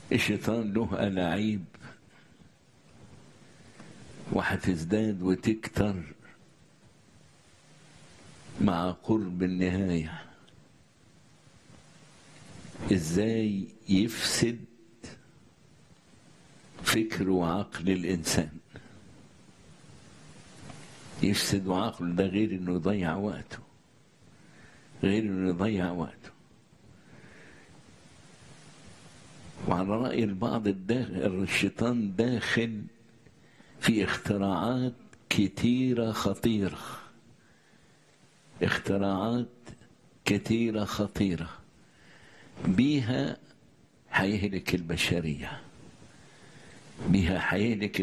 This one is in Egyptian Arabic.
الشيطان له ألاعيب وهتزداد وتكتر مع قرب النهاية ازاي يفسد فكر وعقل الإنسان يفسد عقله ده غير انه يضيع وقته غير انه يضيع وقته وعلى رأي البعض الداخل الشيطان داخل في اختراعات كتيرة خطيرة اختراعات كتيرة خطيرة بيها هيهلك البشرية بيها هيهلك